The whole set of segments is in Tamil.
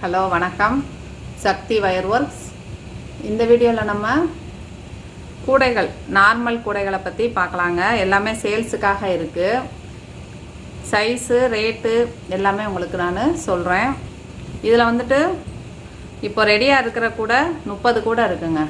ஹலோ வணக்கம் சக்தி வயர் ஒர்க்ஸ் இந்த வீடியோவில் நம்ம கூடைகள் நார்மல் கூடைகளை பற்றி பார்க்கலாங்க எல்லாமே சேல்ஸுக்காக இருக்குது சைஸு ரேட்டு எல்லாமே உங்களுக்கு நான் சொல்கிறேன் இதில் வந்துட்டு இப்போ ரெடியாக இருக்கிற கூடை முப்பது கூடை இருக்குங்க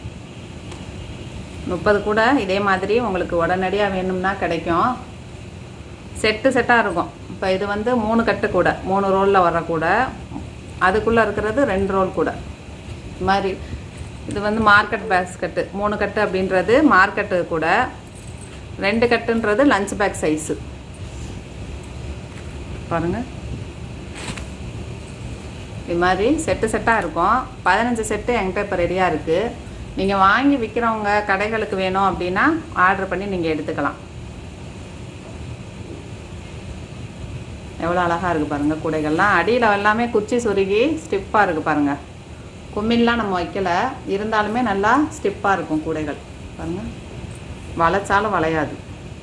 முப்பது கூடை இதே மாதிரி உங்களுக்கு உடனடியாக வேணும்னா கிடைக்கும் செட்டு செட்டாக இருக்கும் இப்போ இது வந்து மூணு கட்டு கூட மூணு ரோலில் வர கூட அதுக்குள்ளே இருக்கிறது ரெண்டு ரோல் கூட இது மாதிரி இது வந்து மார்க்கெட் பேக்ஸ் கட்டு மூணு கட்டு அப்படின்றது மார்க்கெட்டு கூட ரெண்டு கட்டுன்றது லஞ்ச் பேக் சைஸு பாருங்க இது மாதிரி செட்டு செட்டாக இருக்கும் பதினஞ்சு செட்டு என்கிட்ட இப்போ ரெடியாக இருக்குது நீங்கள் வாங்கி விற்கிறவங்க கடைகளுக்கு வேணும் அப்படின்னா ஆர்டர் பண்ணி நீங்கள் எடுத்துக்கலாம் எவ்வளோ அழகாக இருக்குது பாருங்கள் கூடைகள்லாம் அடியில் எல்லாமே குச்சி சுருகி ஸ்டிப்பாக இருக்குது பாருங்கள் கும்மின்லாம் நம்ம வைக்கல இருந்தாலுமே நல்லா ஸ்டிப்பாக இருக்கும் கூடைகள் பாருங்கள் வளைச்சாலும் வளையாது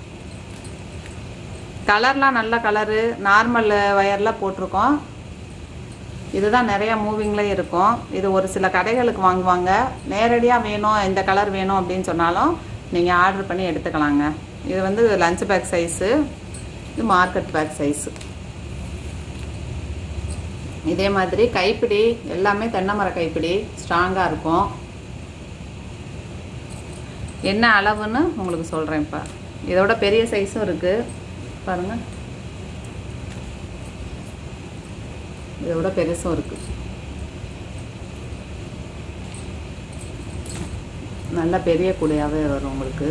கலர்லாம் நல்ல கலரு நார்மல் ஒயரில் போட்டிருக்கோம் இதுதான் நிறைய மூவிங்கில் இருக்கும் இது ஒரு சில கடைகளுக்கு வாங்குவாங்க நேரடியாக வேணும் இந்த கலர் வேணும் அப்படின்னு சொன்னாலும் நீங்கள் ஆர்டர் பண்ணி எடுத்துக்கலாங்க இது வந்து லஞ்ச் பேக் சைஸு இது மார்க்கெட் பேக் சைஸு இதே மாதிரி கைப்பிடி எல்லாமே தென்னை மர கைப்பிடி ஸ்ட்ராங்காக இருக்கும் என்ன அளவுன்னு உங்களுக்கு சொல்கிறேன் இப்போ இதோட பெரிய சைஸும் இருக்குது பாருங்கள் இதோட பெருசும் இருக்குது நல்ல பெரிய கூடையாகவே வரும் உங்களுக்கு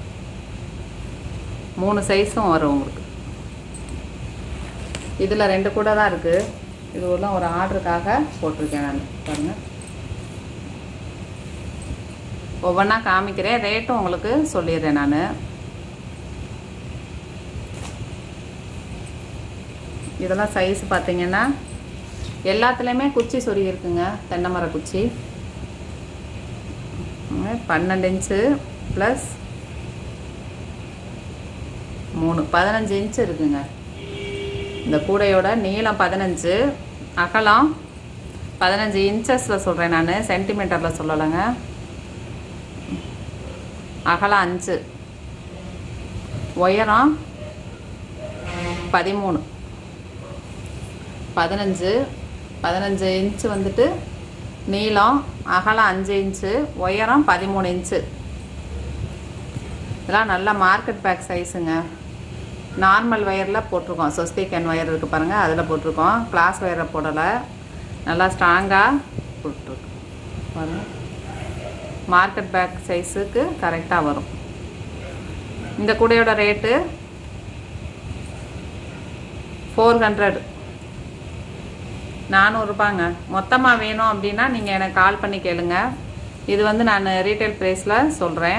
மூணு சைஸும் வரும் உங்களுக்கு இதில் ரெண்டு கூடை தான் இருக்குது இது உள்ள ஒரு ஆர்டருக்காக போட்டிருக்கேன் நான் பாருங்கள் ஒவ்வொன்றா காமிக்கிறேன் ரேட்டும் உங்களுக்கு சொல்லிடுறேன் நான் இதெல்லாம் சைஸ் பார்த்தீங்கன்னா எல்லாத்துலேயுமே குச்சி சொருகி இருக்குங்க தென்னை மர குச்சி பன்னெண்டு இன்ச்சு ப்ளஸ் மூணு பதினஞ்சு இன்ச்சு இருக்குங்க இந்த கூடையோட நீளம் பதினஞ்சு அகலம் பதினஞ்சு இன்ச்சஸில் சொல்கிறேன் நான் சென்டிமீட்டரில் சொல்லலைங்க அகலம் அஞ்சு உயரம் பதிமூணு பதினஞ்சு பதினஞ்சு இன்ச்சு வந்துட்டு நீளம் அகலம் அஞ்சு இன்ச்சு உயரம் பதிமூணு இன்ச்சு இதெல்லாம் நல்ல மார்க்கெட் பேக் சைஸுங்க நார்மல் ஒயரில் போட்டிருக்கோம் சொஸ்திகன் ஒயர் இருக்குது பாருங்கள் அதில் போட்டிருக்கோம் கிளாஸ் ஒயரை போடலை நல்லா ஸ்ட்ராங்காக போட்டிருக்கு பாருங்கள் மார்க்கெட் பேக் சைஸுக்கு கரெக்டாக வரும் இந்த கூடையோட ரேட்டு ஃபோர் ஹண்ட்ரட் நானூறுரூபாங்க மொத்தமாக வேணும் அப்படின்னா நீங்கள் எனக்கு கால் பண்ணி கேளுங்க இது வந்து நான் ரீட்டைல் ப்ரைஸில் சொல்கிறேன்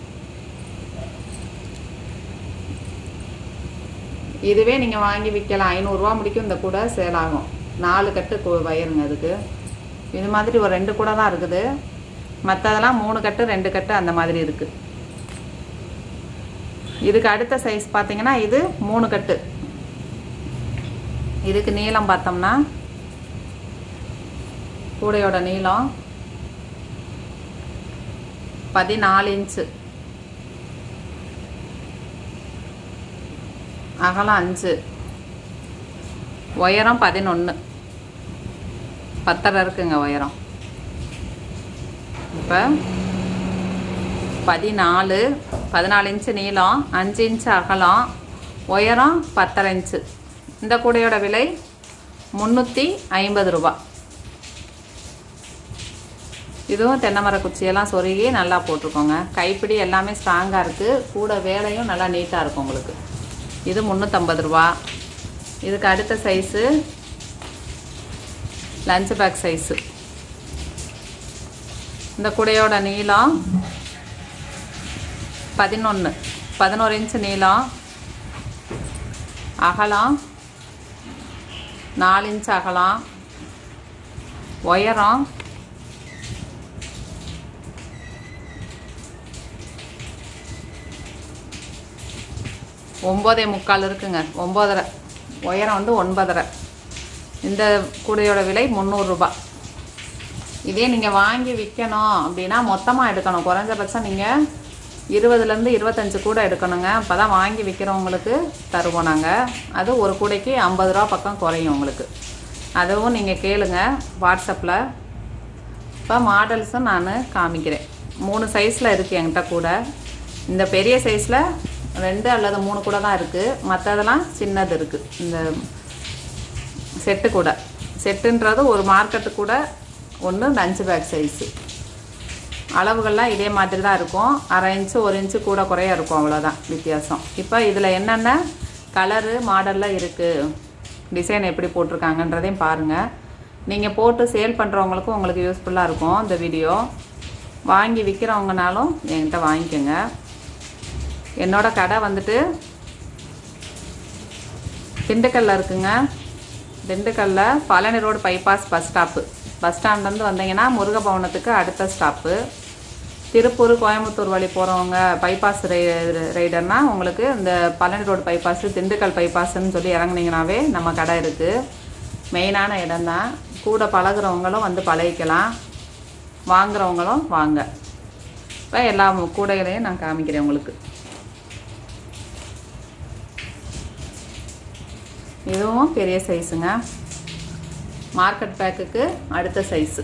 இதுவே நீங்கள் வாங்கி விற்கலாம் ஐநூறுரூவா முடிக்கும் இந்த கூடை சேல் ஆகும் நாலு கட்டு வயருங்க அதுக்கு இது மாதிரி ஒரு ரெண்டு கூடை தான் இருக்குது மற்றதெல்லாம் மூணு கட்டு ரெண்டு கட்டு அந்த மாதிரி இருக்குது இதுக்கு அடுத்த சைஸ் பார்த்தீங்கன்னா இது மூணு கட்டு இதுக்கு நீளம் பார்த்தோம்னா கூடையோட நீளம் பதினாலு இன்ச்சு அகலம் அஞ்சு உயரம் பதினொன்று பத்தரை இருக்குங்க உயரம் இப்போ பதினாலு பதினாலு இன்ச்சு நீளம் அஞ்சு இன்ச்சு அகலம் உயரம் பத்தரை இன்ச்சு இந்த கூடையோட விலை முந்நூற்றி ஐம்பது ரூபா இதுவும் தென்னை மர குச்சியெல்லாம் சொருகி நல்லா போட்டிருக்கோங்க கைப்பிடி எல்லாமே ஸ்ட்ராங்காக இருக்குது கூட வேலையும் நல்லா நீட்டாக இருக்கும் உங்களுக்கு இது முந்நூற்றம்பது ரூபா இதுக்கு அடுத்த சைஸு லஞ்ச் பேக் சைஸு இந்த குடையோட நீளம் பதினொன்று பதினோரு இன்ச்சு நீளம் அகலம் நாலு இன்ச்சு அகலம் உயரம் ஒம்போதே முக்கால் இருக்குங்க ஒம்போதரை உயரம் வந்து ஒன்பதரை இந்த கூடையோட விலை முந்நூறுரூபா இதே நீங்கள் வாங்கி விற்கணும் அப்படின்னா மொத்தமாக எடுக்கணும் குறைஞ்சபட்சம் நீங்கள் இருபதுலேருந்து இருபத்தஞ்சு கூடை எடுக்கணுங்க அப்போ தான் வாங்கி விற்கிறவங்களுக்கு தருவோம் நாங்கள் அது ஒரு கூடைக்கு ஐம்பது ரூபா பக்கம் குறையும் உங்களுக்கு அதுவும் நீங்கள் கேளுங்க வாட்ஸ்அப்பில் இப்போ மாடல்ஸும் நான் காமிக்கிறேன் மூணு சைஸில் இருக்குது என்கிட்ட கூட இந்த பெரிய சைஸில் ரெண்டு அல்லது மூணு கூட தான் இருக்குது மற்றதெல்லாம் சின்னது இருக்குது இந்த செட்டு கூட செட்டுன்றது ஒரு மார்க்கெட்டு கூட ஒன்று லஞ்ச் பேக் சைஸு அளவுகள்லாம் இதே மாதிரி தான் இருக்கும் அரை இன்ச்சு ஒரு இன்ச்சு கூட குறைய இருக்கும் அவ்வளோதான் வித்தியாசம் இப்போ இதில் என்னென்ன கலரு மாடலில் இருக்குது டிசைன் எப்படி போட்டிருக்காங்கன்றதையும் பாருங்கள் நீங்கள் போட்டு சேல் பண்ணுறவங்களுக்கும் உங்களுக்கு யூஸ்ஃபுல்லாக இருக்கும் இந்த வீடியோ வாங்கி விற்கிறவங்கனாலும் என்கிட்ட வாங்கிக்கோங்க என்னோட கடை வந்துட்டு திண்டுக்கல்ல இருக்குங்க திண்டுக்கல்ல Palani road bypass bus stop bus ஸ்டாண்ட்லேருந்து வந்தீங்கன்னா முருகபவனத்துக்கு அடுத்த ஸ்டாப்பு திருப்பூர் கோயம்புத்தூர் வழி போகிறவங்க பைபாஸ் ரை ரைடர்னா உங்களுக்கு இந்த பழனி ரோடு பைபாஸ் திண்டுக்கல் பைபாஸ்ன்னு சொல்லி இறங்குனீங்கனாவே நம்ம கடை இருக்குது மெயினான இடம்தான் கூட பழகுறவங்களும் வந்து பழகிக்கலாம் வாங்குறவங்களும் வாங்க இப்போ எல்லா கூடைகளையும் நான் காமிக்கிறேன் உங்களுக்கு இதுவும் பெரிய சைஸுங்க மார்க்கெட் பேக்குக்கு அடுத்த சைஸு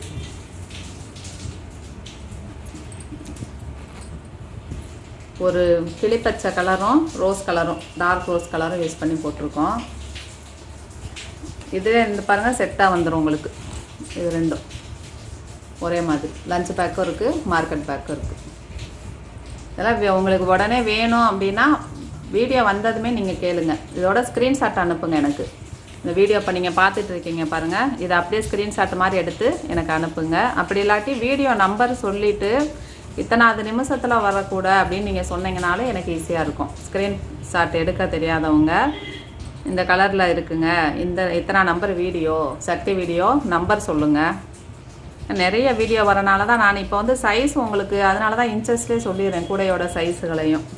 ஒரு கிளிப்பச்சை கலரும் ரோஸ் கலரும் டார்க் ரோஸ் கலரும் யூஸ் பண்ணி போட்டிருக்கோம் இதுவே இந்த பாருங்கள் செட்டாக வந்துடும் உங்களுக்கு இது ரெண்டும் ஒரே மாதிரி லஞ்ச் பேக்கும் இருக்குது மார்க்கெட் பேக்கும் இருக்குது இதெல்லாம் வே- உங்களுக்கு உடனே வேணும் அப்படின்னா வீடியோ வந்ததுமே நீங்கள் கேளுங்க இதோட ஸ்க்ரீன்ஷாட் அனுப்புங்க எனக்கு இந்த வீடியோ இப்போ நீங்கள் பார்த்துட்டு இருக்கீங்க பாருங்கள் இதை அப்படியே ஸ்க்ரீன்ஷாட் மாதிரி எடுத்து எனக்கு அனுப்புங்க அப்படி இல்லாட்டி வீடியோ நம்பர் சொல்லிவிட்டு இத்தனாவது நிமிஷத்தில் வரக்கூட அப்படின்னு நீங்கள் சொன்னீங்கனாலும் எனக்கு ஈஸியாக இருக்கும் ஸ்க்ரீன்ஷாட் எடுக்க தெரியாதவங்க இந்த கலரில் இருக்குங்க இந்த இத்தனை நம்பர் வீடியோ சக்தி வீடியோ நம்பர் சொல்லுங்கள் நிறைய வீடியோ வரனால தான் நான் இப்போ வந்து சைஸ் உங்களுக்கு அதனால தான் இன்ச்சஸ்லேயே சொல்லிடுறேன் கூடையோட சைஸுகளையும்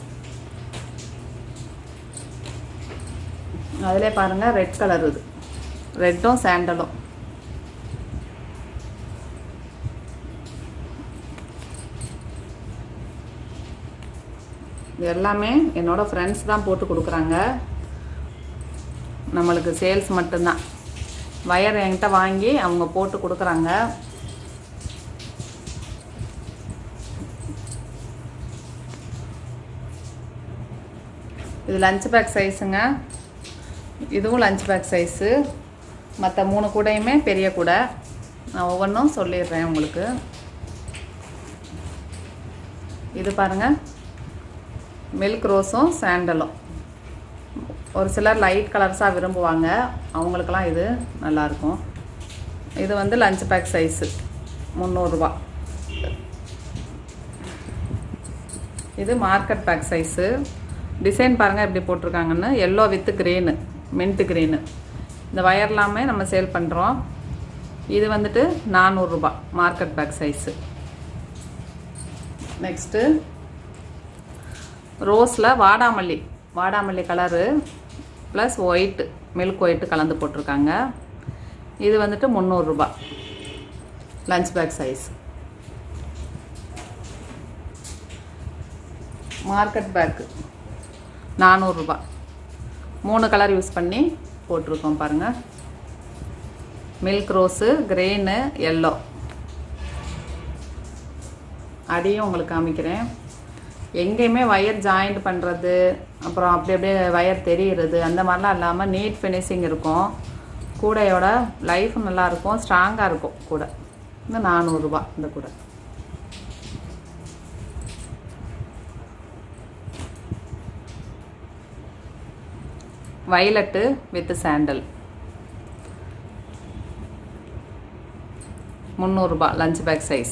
அதிலே பாருங்கள் ரெட் கலர் இது ரெட்டும் சாண்டலும் இது எல்லாமே என்னோட ஃப்ரெண்ட்ஸ் தான் போட்டு கொடுக்குறாங்க நம்மளுக்கு சேல்ஸ் மட்டும்தான் வயர் என்கிட்ட வாங்கி அவங்க போட்டு கொடுக்குறாங்க இது லஞ்ச் பேக் சைஸுங்க இதுவும் லஞ்ச் பேக் சைஸு மற்ற மூணு கூடையுமே பெரிய கூடை நான் ஒவ்வொன்றும் சொல்லிடுறேன் உங்களுக்கு இது பாருங்கள் மில்க் ரோஸும் சாண்டலும் ஒரு சிலர் லைட் கலர்ஸாக விரும்புவாங்க அவங்களுக்கெல்லாம் இது நல்லாயிருக்கும் இது வந்து லஞ்ச் பேக் சைஸு முந்நூறுரூவா இது மார்க்கெட் பேக் சைஸு டிசைன் பாருங்கள் எப்படி போட்டிருக்காங்கன்னு yellow with green mint green இந்த வயர் எல்லாமே நம்ம சேல் பண்ணுறோம் இது வந்துட்டு நானூறுரூபா மார்க்கெட் பேக் சைஸு நெக்ஸ்ட்டு ரோஸில் வாடாமல்லி வாடாமல்லி colour plus white milk white கலந்து போட்டிருக்காங்க இது வந்துட்டு முந்நூறுரூபா lunch bag size market bag நானூறுரூபா மூணு கலர் யூஸ் பண்ணி போட்டிருக்கோம் பாருங்கள் மில்க் ரோஸு கிரீனு எல்லோ அடியும் உங்களுக்கு காமிக்கிறேன் எங்கேயுமே ஒயர் ஜாயிண்ட் பண்ணுறது அப்புறம் அப்படி அப்படியே ஒயர் தெரிகிறது அந்த மாதிரிலாம் இல்லாமல் நீட் ஃபினிஷிங் இருக்கும் கூடையோட லைஃப் நல்லாயிருக்கும் ஸ்ட்ராங்காக இருக்கும் கூடை இந்த நானூறுரூபா இந்த கூடை வைலட்டு வித் சாண்டல் முந்நூறுரூபா லஞ்ச் பேக் சைஸ்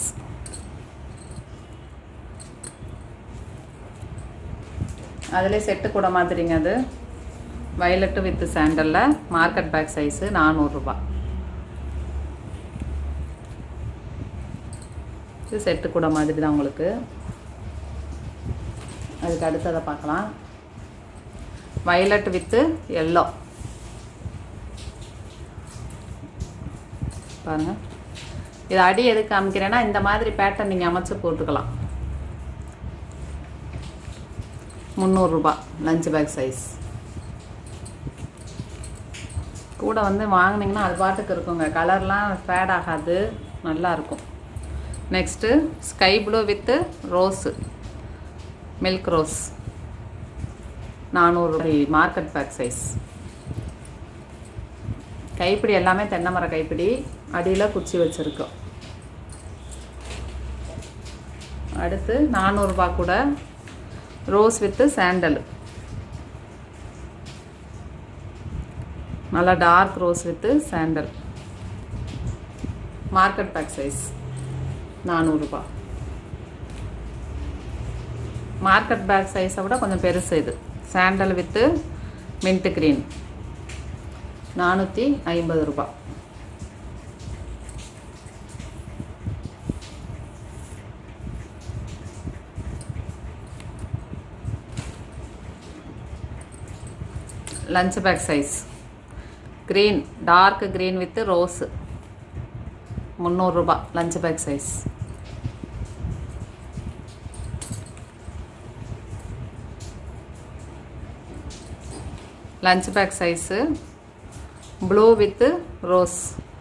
அதிலே செட்டு கூட மாதிரிங்க அது வயலட்டு வித் சாண்டலில் மார்க்கெட் பேக் சைஸு நானூறுரூபா இது செட்டு கூட மாதிரி தான் உங்களுக்கு அதுக்கு அடுத்ததை பார்க்கலாம் வயலட் வித்து எல்லோ பாருங்கள் இது அடி எதுக்கு காமிக்கிறேன்னா இந்த மாதிரி பேட்டர்ன் நீங்கள் அமைச்சு போட்டுக்கலாம் முந்நூறுரூபா லஞ்ச் பேக் சைஸ் கூட வந்து வாங்குனீங்கன்னா அது பாட்டுக்கு இருக்குங்க கலர்லாம் ஃபேட் ஆகாது நல்லா இருக்கும் next sky blue with rose milk rose நானூறு மார்க்கெட் பேக் சைஸ் கைப்பிடி எல்லாமே தென்னை மர கைப்பிடி அடியில் குச்சி வச்சுருக்கோம் அடுத்து நானூறுரூபா கூட ரோஸ் வித்து சாண்டல் நல்லா dark rose with sandal market bag size நானூறுரூபா மார்க்கெட் பேக் சைஸை விட கொஞ்சம் பெருசு இது சாண்டல் வித்து மின்ட் கிரீன் நானூற்றி ஐம்பது ரூபாய் lunch bag size green dark green with rose முந்நூறுரூபா lunch bag size lunch bag size blue with rose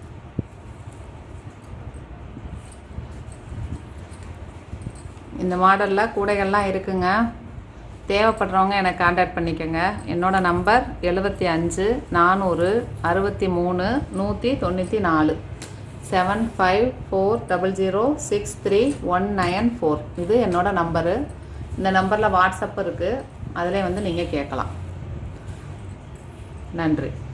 இந்த மாடலில் கூடைகள்லாம் இருக்குங்க தேவைப்படுறவங்க எனக்கு காண்டாக்ட் பண்ணிக்கோங்க என்னோட நம்பர் எழுபத்தி அஞ்சு நானூறு அறுபத்தி மூணு நூற்றி தொண்ணூற்றி நாலு seven five four double zero six three one nine four இது என்னோட நம்பரு இந்த நம்பரில் வாட்ஸ்அப் இருக்குது அதிலே வந்து நீங்கள் கேட்கலாம் நன்றி